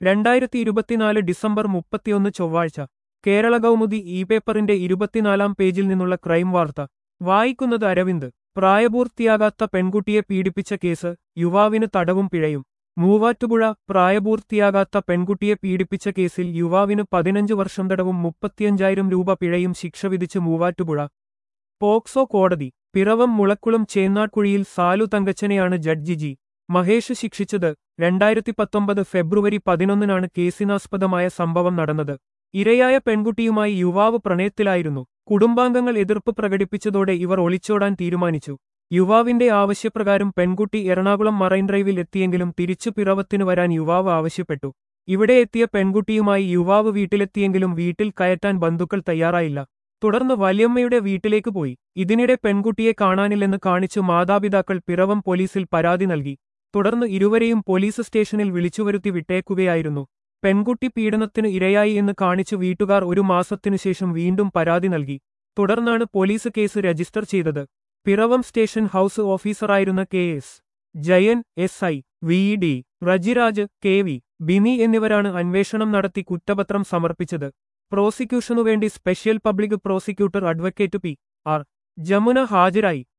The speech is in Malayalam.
രണ്ടായിരത്തി ഇരുപത്തിനാല് ഡിസംബർ മുപ്പത്തിയൊന്ന് ചൊവ്വാഴ്ച കേരള കൗമുദി ഇ പേപ്പറിന്റെ ഇരുപത്തിനാലാം പേജിൽ നിന്നുള്ള ക്രൈം വാർത്ത വായിക്കുന്നത് അരവിന്ദ് പ്രായപൂർത്തിയാകാത്ത പെൺകുട്ടിയെ പീഡിപ്പിച്ച കേസ് യുവാവിന് തടവും പിഴയും മൂവാറ്റുപുഴ പ്രായപൂർത്തിയാകാത്ത പെൺകുട്ടിയെ പീഡിപ്പിച്ച കേസിൽ യുവാവിന് പതിനഞ്ച് വർഷം തടവും മുപ്പത്തിയഞ്ചായിരം രൂപ പിഴയും ശിക്ഷ വിധിച്ച് മൂവാറ്റുപുഴ പോക്സോ കോടതി പിറവം മുളക്കുളം ചേന്നാട്കുഴിയിൽ സാലു തങ്കച്ചനെയാണ് ജഡ്ജി ജി മഹേഷ് ശിക്ഷിച്ചത് രണ്ടായിരത്തി പത്തൊമ്പത് ഫെബ്രുവരി പതിനൊന്നിനാണ് കേസിനാസ്പദമായ സംഭവം നടന്നത് ഇരയായ പെൺകുട്ടിയുമായി യുവാവ് പ്രണയത്തിലായിരുന്നു കുടുംബാംഗങ്ങൾ എതിർപ്പ് പ്രകടിപ്പിച്ചതോടെ ഇവർ ഒളിച്ചോടാൻ തീരുമാനിച്ചു യുവാവിന്റെ ആവശ്യപ്രകാരം പെൺകുട്ടി എറണാകുളം മറൈൻ ഡ്രൈവിൽ എത്തിയെങ്കിലും തിരിച്ചു പിറവത്തിനു വരാൻ യുവാവ് ആവശ്യപ്പെട്ടു ഇവിടെ എത്തിയ പെൺകുട്ടിയുമായി യുവാവ് വീട്ടിലെത്തിയെങ്കിലും വീട്ടിൽ കയറ്റാൻ ബന്ധുക്കൾ തയ്യാറായില്ല തുടർന്ന് വല്യമ്മയുടെ വീട്ടിലേക്ക് പോയി ഇതിനിടെ പെൺകുട്ടിയെ കാണാനില്ലെന്ന് കാണിച്ചു മാതാപിതാക്കൾ പിറവം പോലീസിൽ പരാതി നൽകി തുടർന്ന് ഇരുവരെയും പോലീസ് സ്റ്റേഷനിൽ വിളിച്ചുവരുത്തി വിട്ടേക്കുകയായിരുന്നു പെൺകുട്ടി പീഡനത്തിന് ഇരയായി എന്ന് കാണിച്ചു വീട്ടുകാർ ഒരു മാസത്തിനുശേഷം വീണ്ടും പരാതി നൽകി തുടർന്നാണ് പോലീസ് കേസ് രജിസ്റ്റർ ചെയ്തത് പിറവം സ്റ്റേഷൻ ഹൌസ് ഓഫീസറായിരുന്ന K S Jayan S I V D Rejiraj K V Bini എന്നിവരാണ് അന്വേഷണം നടത്തി കുറ്റപത്രം സമർപ്പിച്ചത് പ്രോസിക്യൂഷനുവേണ്ടി special public prosecutor advocate P R Jamuna ഹാജരായി